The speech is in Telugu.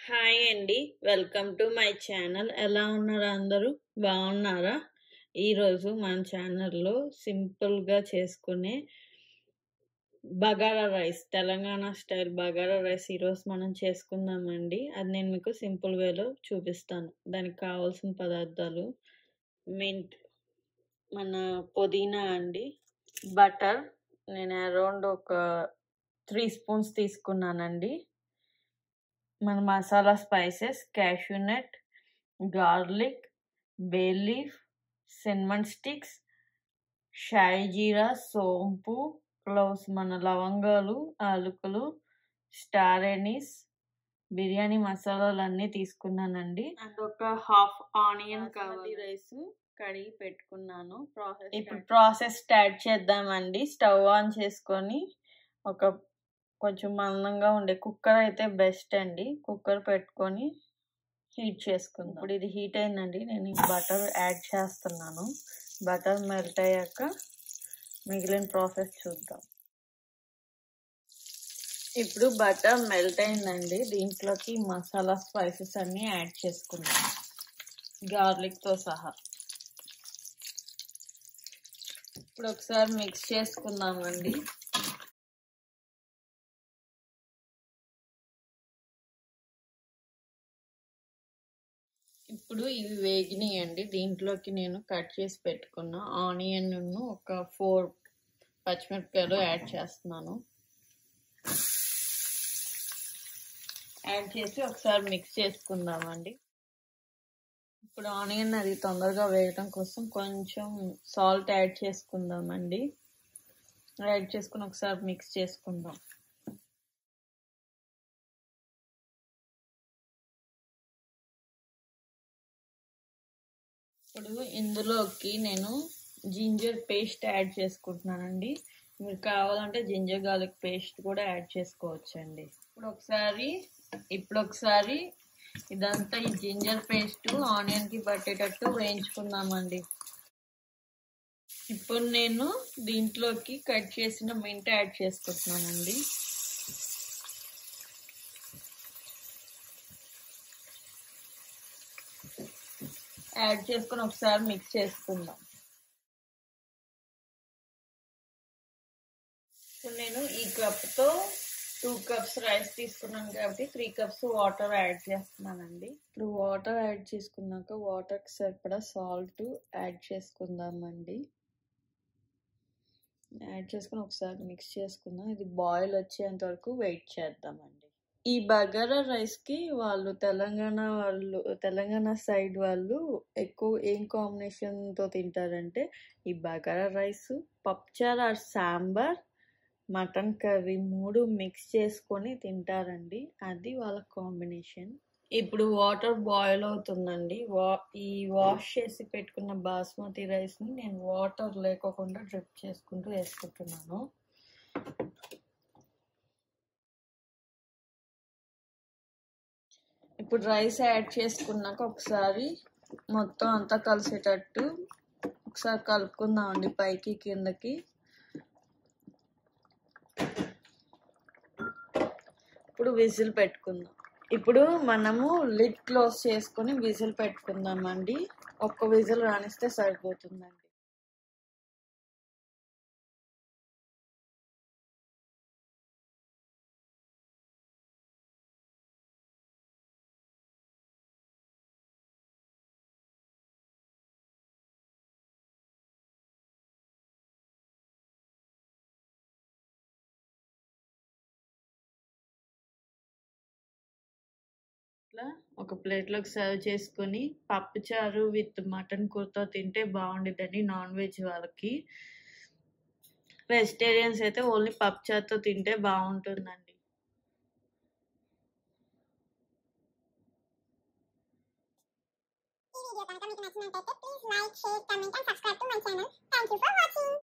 హాయ్ అండి వెల్కమ్ టు మై ఛానల్ ఎలా ఉన్నారు అందరూ బాగున్నారా ఈరోజు మన ఛానల్లో సింపుల్గా చేసుకునే bagara rice Telangana style bagara rice ఈరోజు మనం చేసుకుందామండి అది నేను మీకు సింపుల్ వేలో చూపిస్తాను దానికి కావాల్సిన పదార్థాలు మింట్ మన పుదీనా అండి బటర్ నేను అరౌండ్ ఒక త్రీ స్పూన్స్ తీసుకున్నానండి మన masala spices cashew nut garlic bay leaf cinnamon sticks shahi jeera సోంపు ప్లస్ మన లవంగాలు ఆలుకలు స్టార్ ఎనీస్ బిర్యానీ మసాలాలు అన్నీ తీసుకున్నానండి అండ్ ఒక హాఫ్ ఆనియన్ కావాలి రైస్ కడిగి పెట్టుకున్నాను ప్రాసెస్ ఇప్పుడు ప్రాసెస్ స్టార్ట్ చేద్దామండి స్టవ్ ఆన్ చేసుకొని ఒక కొంచెం మందంగా ఉండే కుక్కర్ అయితే బెస్ట్ అండి కుక్కర్ పెట్టుకొని హీట్ చేసుకుందాం ఇప్పుడు ఇది హీట్ అయిందండి నేను బటర్ యాడ్ చేస్తున్నాను బటర్ మెల్ట్ అయ్యాక మిగిలిన ప్రాసెస్ చూద్దాం ఇప్పుడు బటర్ మెల్ట్ అయిందండి దీంట్లోకి మసాలా స్పైసెస్ అన్నీ యాడ్ చేసుకుందాం గార్లిక్తో సహా ఇప్పుడు ఒకసారి మిక్స్ చేసుకుందామండి ఇప్పుడు ఇవి వేగినాయండి దీంట్లోకి నేను కట్ చేసి పెట్టుకున్న ఆనియన్ ఒక ఫోర్ పచ్చిమిరపకాయలు యాడ్ చేస్తున్నాను యాడ్ చేసి ఒకసారి మిక్స్ చేసుకుందామండి ఇప్పుడు ఆనియన్ అది తొందరగా వేయడం కోసం కొంచెం సాల్ట్ యాడ్ చేసుకుందామండి యాడ్ చేసుకుని ఒకసారి మిక్స్ చేసుకుందాం ఇప్పుడు ఇందులోకి నేను జింజర్ పేస్ట్ యాడ్ చేసుకుంటున్నానండి మీరు కావాలంటే జింజర్ గార్లిక్ పేస్ట్ కూడా యాడ్ చేసుకోవచ్చండి ఇప్పుడు ఒకసారి ఇప్పుడు ఒకసారి ఇదంతా ఈ జింజర్ పేస్ట్ ఆనియన్కి పట్టేటట్టు వేయించుకుందామండి ఇప్పుడు నేను దీంట్లోకి కట్ చేసిన మింట్ యాడ్ చేసుకుంటున్నానండి యాడ్ చేసుకొని ఒకసారి మిక్స్ చేసుకుందాం ఇప్పుడు నేను ఈ కప్తో టూ కప్స్ రైస్ తీసుకున్నాను కాబట్టి త్రీ కప్స్ వాటర్ యాడ్ చేస్తున్నానండి ఇప్పుడు వాటర్ యాడ్ చేసుకున్నాక వాటర్కి సరిపడా సాల్ట్ యాడ్ చేసుకుందామండి యాడ్ చేసుకుని ఒకసారి మిక్స్ చేసుకుందాం ఇది బాయిల్ వచ్చేంత వరకు వెయిట్ చేద్దామండి ఈ బగారా రైస్కి వాళ్ళు తెలంగాణ వాళ్ళు తెలంగాణ సైడ్ వాళ్ళు ఎక్కువ ఏం కాంబినేషన్తో తింటారంటే ఈ బగారా రైస్ పప్చార్ ఆర్ సాంబార్ మటన్ కర్రీ మూడు మిక్స్ చేసుకొని తింటారండి అది వాళ్ళ కాంబినేషన్ ఇప్పుడు వాటర్ బాయిల్ అవుతుందండి వా ఈ వాష్ చేసి పెట్టుకున్న బాస్మతి రైస్ని నేను వాటర్ లేకోకుండా డ్రిప్ చేసుకుంటూ వేసుకుంటున్నాను ఇప్పుడు రైస్ యాడ్ చేసుకున్నాక ఒకసారి మొత్తం అంతా కలిసేటట్టు ఒకసారి కలుపుకుందామండి పైకి కిందకి ఇప్పుడు విజిల్ పెట్టుకుందాం ఇప్పుడు మనము లిడ్ క్లోజ్ చేసుకొని విజిల్ పెట్టుకుందామండి ఒక్క విజిల్ రాణిస్తే సరిపోతుందండి ఇట్లా ఒక ప్లేట్లోకి సర్వ్ చేసుకొని పప్పుచారు విత్ మటన్ కూరతో తింటే బాగుండిద్దండి నాన్ వెజ్ వాళ్ళకి వెజిటేరియన్స్ అయితే ఓన్లీ పప్పుచారుతో తింటే బాగుంటుందండి ఈ వీడియో కనుక మీకు నచ్చినట్లయితే please like share comment and subscribe to my channel thank you for watching